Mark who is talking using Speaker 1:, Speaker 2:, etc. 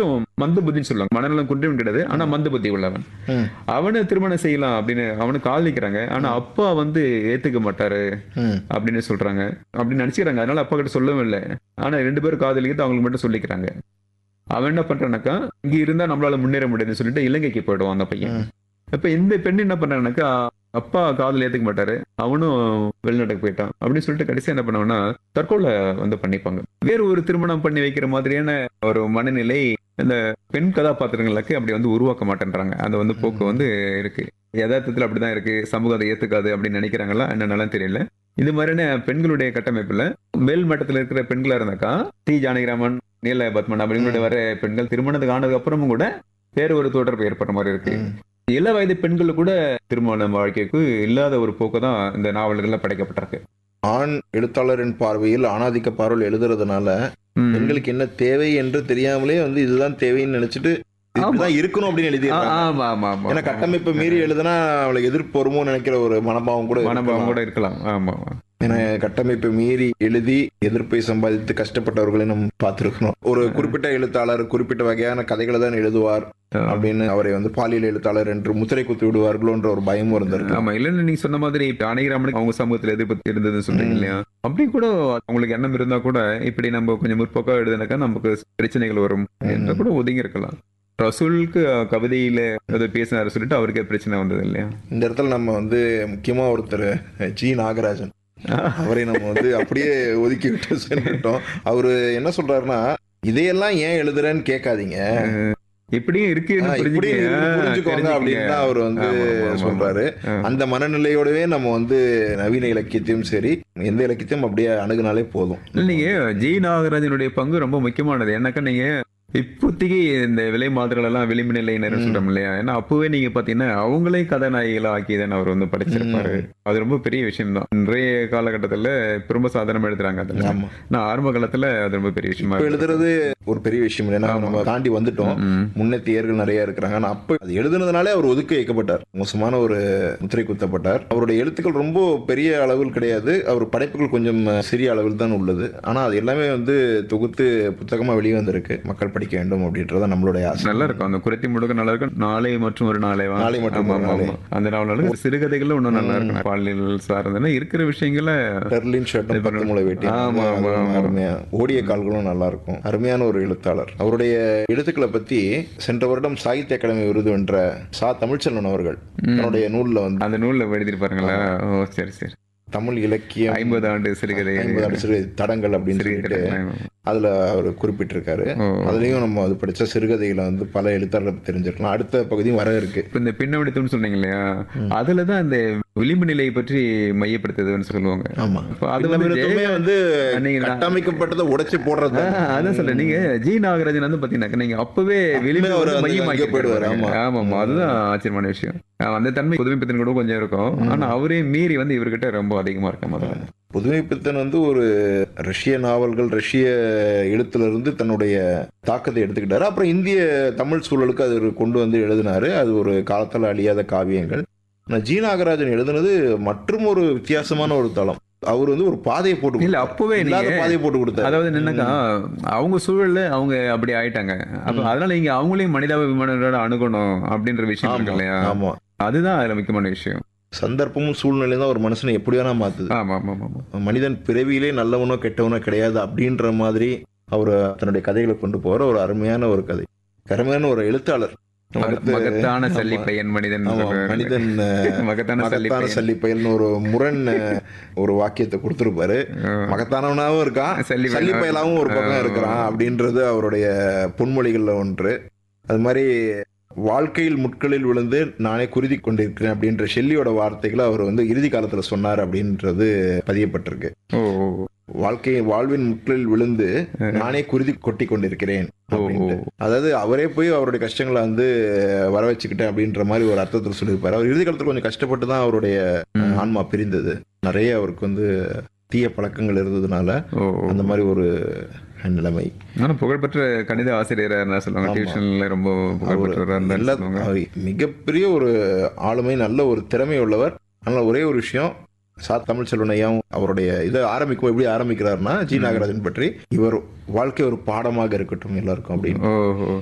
Speaker 1: கொஞ்சம் மந்த புத்தின்னு சொல்லுவாங்க மனநலம் குன்றியும் கிடையாது ஆனா மந்த புத்தி உள்ளவன்
Speaker 2: ம்.
Speaker 1: அவனை திருமணம் செய்யலாம் அப்படின்னு அவனுக்கு காதலிக்கிறாங்க ஆனா அப்பா வந்து ஏத்துக்க மாட்டாரு
Speaker 2: ம்.
Speaker 1: அப்படின்னு சொல்றாங்க அப்படின்னு நினைச்சுக்கிறாங்க அதனால அப்பா கிட்ட சொல்லவும் இல்லை ஆனா ரெண்டு பேரும் காதலிக்கிறது அவங்களுக்கு மட்டும் சொல்லிக்கிறாங்க அவன் என்ன பண்றானாக்கா இங்க இருந்தா நம்மளால முன்னேற முடியாதுன்னு சொல்லிட்டு இலங்கைக்கு போயிடுவான் அந்த பையன்
Speaker 2: ம்.
Speaker 1: இப்ப இந்த பெண் என்ன பண்றானாக்கா அப்பா காதல் ஏத்துக்க மாட்டாரு அவனும் வெளிநாட்டுக்கு போயிட்டான் அப்படின்னு சொல்லிட்டு கடைசி என்ன பண்ணவனா தற்கொலை வந்து பண்ணிப்பாங்க வேறு ஒரு திருமணம் பண்ணி வைக்கிற மாதிரியான ஒரு மனநிலை இந்த பெண் கதாபாத்திரங்களுக்கு அப்படி வந்து உருவாக்க மாட்டேன்றாங்க அந்த வந்து போக்கு வந்து இருக்கு யதார்த்தத்துல அப்படிதான் இருக்கு சமூகம் அதை ஏத்துக்காது அப்படின்னு நினைக்கிறாங்களா என்னன்னாலும் தெரியல இது மாதிரியான பெண்களுடைய கட்டமைப்புல மேல் மட்டத்துல இருக்கிற பெண்களா இருந்தாக்கா டி ஜானகிராமன் நீல பத்மன் அப்படிங்கிற வர பெண்கள் திருமணத்துக்கு ஆனதுக்கு அப்புறமும் கூட வேற ஒரு தொடர்பு ஏற்படுற மாதிரி இருக்கு
Speaker 2: ம்.
Speaker 1: இள வயது பெண்கள் கூட திருமண வாழ்க்கைக்கு இல்லாத ஒரு போக்கு தான் இந்த நாவல்கள்ல படைக்கப்பட்டிருக்கு
Speaker 2: ஆண் எழுத்தாளரின் பார்வையில் ஆணாதிக்க பார்வையில் எழுதுறதுனால
Speaker 1: ம்.
Speaker 2: பெண்களுக்கு என்ன தேவை என்று தெரியாமலே வந்து இதுதான் தேவைன்னு நினைச்சிட்டு இப்படிதான் இருக்கணும் அப்படின்னு
Speaker 1: ஆ,
Speaker 2: எழுதிடுறாங்க
Speaker 1: ஆமா ஆமா ஆமா
Speaker 2: ஏன்னா கட்டமைப்பை மீறி எழுதுனா அவளுக்கு எதிர்ப்பு வருமோ நினைக்கிற ஒரு மனபாவம் கூட
Speaker 1: மனபாவம்
Speaker 2: இருக்கலாம்.
Speaker 1: கூட இருக்கலாம் ஆமா ஆமா.
Speaker 2: ஏன்னா கட்டமைப்பை மீறி எழுதி எதிர்ப்பை சம்பாதித்து கஷ்டப்பட்டவர்களை நம்ம பார்த்திருக்கிறோம் ஒரு குறிப்பிட்ட எழுத்தாளர் குறிப்பிட்ட வகையான கதைகளை தான் எழுதுவார் அப்படின்னு அவரை வந்து பாலியல் எழுத்தாளர் என்று முத்திரை குத்தி விடுவார்களோன்ற ஒரு பயமும் இருந்திருக்கு
Speaker 1: ஆமா இல்லன்னு நீங்க சொன்ன மாதிரி அணைகிராமனுக்கு அவங்க சமூகத்துல எதிர்ப்பு இருந்ததுன்னு சொல்றீங்க
Speaker 2: ம்.
Speaker 1: இல்லையா அப்படி கூட அவங்களுக்கு எண்ணம் இருந்தா கூட இப்படி நம்ம கொஞ்சம் முற்போக்கா எழுதுனாக்கா நமக்கு பிரச்சனைகள் வரும் என்று கூட ஒதுங்கி இருக்கலாம் ரசூலுக்கு கவிதையில ஏதோ பேசினாரு சொல்லிட்டு அவருக்கு பிரச்சனை வந்தது இல்லையா
Speaker 2: இந்த இடத்துல நம்ம வந்து முக்கியமா ஒருத்தர் ஜி நாகராஜன் அவரை நம்ம வந்து அப்படியே ஒதுக்கி விட்டு சென்றுட்டோம் அவரு என்ன சொல்றாருன்னா இதையெல்லாம் ஏன் எழுதுறேன்னு கேட்காதீங்க
Speaker 1: இப்படியும் இருக்கு
Speaker 2: ஆ, இப்படி புரிஞ்சுக்கோங்க அப்படின்னு தான் அவர் வந்து சொல்றாரு அந்த மனநிலையோடவே நம்ம வந்து நவீன இலக்கியத்தையும் சரி எந்த இலக்கியத்தையும் அப்படியே அணுகுனாலே போதும்
Speaker 1: நீங்க ஜி நாகராஜனுடைய பங்கு ரொம்ப முக்கியமானது என்னக்கா நீங்க இப்போதைக்கு இந்த விலை மாதிரிகள் எல்லாம் விளிம்பு நிலையினர்
Speaker 2: ம்.
Speaker 1: சொல்றோம் இல்லையா ஏன்னா அப்பவே நீங்க பாத்தீங்கன்னா அவங்களே கதாநாயகிகளா ஆக்கி தான் அவர் வந்து படைச்சிருப்பாரு அது ரொம்ப பெரிய விஷயம் தான் இன்றைய காலகட்டத்துல ரொம்ப சாதாரணமா எழுதுறாங்க அதுல
Speaker 2: ஆமா
Speaker 1: நான் ஆரம்ப காலத்துல அது ரொம்ப பெரிய விஷயமா
Speaker 2: இப்ப
Speaker 1: இருந்தது.
Speaker 2: எழுதுறது ஒரு பெரிய விஷயம் இல்லை ஏன்னா
Speaker 1: ஆமா.
Speaker 2: நம்ம தாண்டி வந்துட்டோம்
Speaker 1: ம்.
Speaker 2: முன்னேத்தியர்கள் நிறைய இருக்கிறாங்க ஆனா அப்ப அது எழுதுனதுனாலே அவர் ஒதுக்கி வைக்கப்பட்டார் மோசமான ஒரு முத்திரை குத்தப்பட்டார் அவருடைய எழுத்துக்கள் ரொம்ப பெரிய அளவில் கிடையாது அவர் படைப்புகள் கொஞ்சம் சிறிய அளவில் தான் உள்ளது ஆனா அது எல்லாமே வந்து தொகுத்து புத்தகமா வெளியே வந்திருக்கு மக்கள் படிக்க வேண்டும் அப்படின்றத நம்மளுடைய ஆசை
Speaker 1: நல்லா இருக்கும் அந்த குறைத்தி முழுக்க நல்லா இருக்கும் நாளை மற்றும் ஒரு நாளை வா.
Speaker 2: நாளை மற்றும்
Speaker 1: ஆமா,
Speaker 2: ஒரு
Speaker 1: ஆமா,
Speaker 2: நாளை.
Speaker 1: ஆமா. அந்த நாவல்கள் சிறுகதைகளும் இன்னும் நல்லா
Speaker 2: ம்.
Speaker 1: இருக்கும் பாலியல் சார்ந்தன இருக்கிற விஷயங்களை
Speaker 2: டெர்லின் ஷர்ட்டும்
Speaker 1: இது
Speaker 2: பத்து முளை வெட்டி
Speaker 1: ஆமா, ஆமா, ஆமா.
Speaker 2: அருமையா ஓடிய கால்களும் நல்லா இருக்கும் அருமையான ஒரு எழுத்தாளர் அவருடைய எழுத்துக்களை பத்தி சென்ற வருடம் சாகித்ய அகாடமி விருது வென்ற சா தமிழ்ச்செல்வன் அவர்கள்
Speaker 1: ம்.
Speaker 2: தன்னுடைய நூல்ல வந்து
Speaker 1: அந்த நூல்ல எழுதிருப்பாருங்களா ஓ சரி சரி
Speaker 2: தமிழ் இலக்கியம்
Speaker 1: ஐம்பது ஆண்டு சிறுகதை
Speaker 2: ஐம்பது ஆண்டு சிறு தடங்கள் அப்படின்னு
Speaker 1: சிறுகதை
Speaker 2: சொல்லிட்டு அதுல அவர் குறிப்பிட்டிருக்காரு
Speaker 1: ஓ.
Speaker 2: அதுலயும் நம்ம அது படிச்ச சிறுகதைகளை வந்து பல எழுத்தாளர்களை பத்தி தெரிஞ்சிருக்கலாம் அடுத்த பகுதியும் வர இருக்கு
Speaker 1: இப்ப இந்த பின்னவடித்தம்னு சொன்னீங்க இல்லையா
Speaker 2: ம்.
Speaker 1: அதுலதான் அந்த விளிம்பு நிலையை பற்றி மையப்படுத்துதுன்னு சொல்லுவாங்க
Speaker 2: ஆமா
Speaker 1: இப்ப அது வந்து
Speaker 2: பின்னமிருத்தமே வந்து
Speaker 1: நீங்க நான்-
Speaker 2: கட்டமைக்கப்பட்டதை உடைச்சு போடுறது
Speaker 1: ஆ, அதான் சொல்றேன் நீங்க ஜி நாகராஜன் வந்து பாத்தீங்கன்னா நீங்க அப்பவே விளிம்பு
Speaker 2: அவர்
Speaker 1: வந்து
Speaker 2: வந்து
Speaker 1: மையமாக்கி
Speaker 2: அங்கே போயிடுவாரு,
Speaker 1: போயிடுவாரு
Speaker 2: ஆமா.
Speaker 1: ஆமா அதுதான் ஆச்சரியமான விஷயம் ஆ, அந்த தன்மை புதுமைப்பித்தன் கூட கொஞ்சம் இருக்கும்
Speaker 2: ம்.
Speaker 1: ஆனா அவரே மீறி வந்து இவர்கிட்ட ரொம்ப அதிகமா இருக்க முதல்ல
Speaker 2: புதுமைப்பித்தன் வந்து ஒரு ரஷ்ய நாவல்கள் ரஷ்ய எழுத்துல இருந்து தன்னுடைய தாக்கத்தை எடுத்துக்கிட்டாரு அப்புறம் இந்திய தமிழ் சூழலுக்கு அது ஒரு கொண்டு வந்து எழுதினாரு அது ஒரு காலத்தால் அழியாத காவியங்கள் ஆனா ஜி நாகராஜன் எழுதுனது மற்றும் ஒரு வித்தியாசமான ஒரு தளம் அவர் வந்து ஒரு பாதையை போட்டு
Speaker 1: இல்ல
Speaker 2: கொடுத்தாரு.
Speaker 1: அப்பவே
Speaker 2: இல்லாத
Speaker 1: நீங்க
Speaker 2: பாதையை போட்டு கொடுத்தாரு
Speaker 1: அதாவது என்னன்னாக்கா அவங்க சூழல்ல அவங்க அப்படி ஆயிட்டாங்க அப்ப
Speaker 2: ம்.
Speaker 1: அதனால நீங்க அவங்களையும் மனிதாபிமானோட அணுகணும் அப்படின்ற விஷயம் இருக்கு
Speaker 2: ஆமா
Speaker 1: இல்லையா
Speaker 2: ஆமா
Speaker 1: அதுதான் அதுல முக்கியமான விஷயம்
Speaker 2: சந்தர்ப்பமும் சூழ்நிலையும் தான் ஒரு மனுஷனை எப்படி வேணா மாத்துது
Speaker 1: ஆமா ஆமா ஆமா, ஆமா
Speaker 2: மனிதன் பிறவியிலே நல்லவனோ கெட்டவனோ கிடையாது அப்படின்ற மாதிரி அவர் தன்னுடைய கதைகளை கொண்டு போற ஒரு அருமையான ஒரு கதை அருமையான ஒரு எழுத்தாளர்
Speaker 1: மக-
Speaker 2: அடுத்து-
Speaker 1: மகத்தான
Speaker 2: ஆமா.
Speaker 1: சல்லி பையன் மனிதன்
Speaker 2: ஆமா,
Speaker 1: சொல்றாரு.
Speaker 2: மனிதன் அஹ்,
Speaker 1: மகத்தான சல்லி
Speaker 2: மகத்தான
Speaker 1: பையன்
Speaker 2: சல்லி பயல்னு ஒரு முரண் அஹ், ஒரு வாக்கியத்தை கொடுத்திருப்பாரு
Speaker 1: ஆ.
Speaker 2: மகத்தானவனாவும் இருக்கான்
Speaker 1: சல்லி பயல்.
Speaker 2: சல்லி பயலாவும் ஒரு பக்கம்
Speaker 1: ஆ.
Speaker 2: இருக்கிறான் அப்படின்றது அவருடைய பொன்மொழிகள்ல ஒன்று அது மாதிரி வாழ்க்கையில் முட்களில் விழுந்து நானே குருதி கொண்டிருக்கிறேன் அப்படின்ற ஷெல்லியோட வார்த்தைகளை அவர் வந்து இறுதி காலத்துல சொன்னார் அப்படின்றது பதியப்பட்டிருக்கு
Speaker 1: ஓ ஓ, ஓ.
Speaker 2: வாழ்க்கை வாழ்வின் முட்களில் விழுந்து நானே குருதி கொட்டி கொண்டிருக்கிறேன்
Speaker 1: ஓ, ஓ.
Speaker 2: அப்படின்ட்டு அதாவது அவரே போய் அவருடைய கஷ்டங்களை வந்து வர வச்சுக்கிட்டேன் அப்படின்ற மாதிரி ஒரு அர்த்தத்தில் சொல்லியிருப்பாரு அவர் இறுதி காலத்துல கொஞ்சம் கஷ்டப்பட்டு தான் அவருடைய
Speaker 1: ம்.
Speaker 2: ஆன்மா பிரிந்தது நிறைய அவருக்கு வந்து தீய பழக்கங்கள் இருந்ததுனால
Speaker 1: ஓ, ஓ.
Speaker 2: அந்த மாதிரி ஒரு நிலைமை
Speaker 1: ஆனா புகழ்பெற்ற கணித ஆசிரியரா இருந்தா சொல்லுவாங்க
Speaker 2: ஆமா.
Speaker 1: டியூஷன்ல ரொம்ப புகழ்பெற்றவரா இருந்தா
Speaker 2: எல்லா-
Speaker 1: சொல்லுவாங்க
Speaker 2: அவர் மிகப்பெரிய ஒரு ஆளுமை நல்ல ஒரு திறமை உள்ளவர் ஆனால் ஒரே ஒரு விஷயம் சா தமிழ் செல்வனையாவும் அவருடைய இதை ஆரம்பிக்கும் எப்படி ஆரம்பிக்கிறாருன்னா ஜி நாகராஜன் பற்றி இவர் வாழ்க்கை ஒரு பாடமாக இருக்கட்டும் எல்லாருக்கும் அப்படின்னு
Speaker 1: ஓ ஓ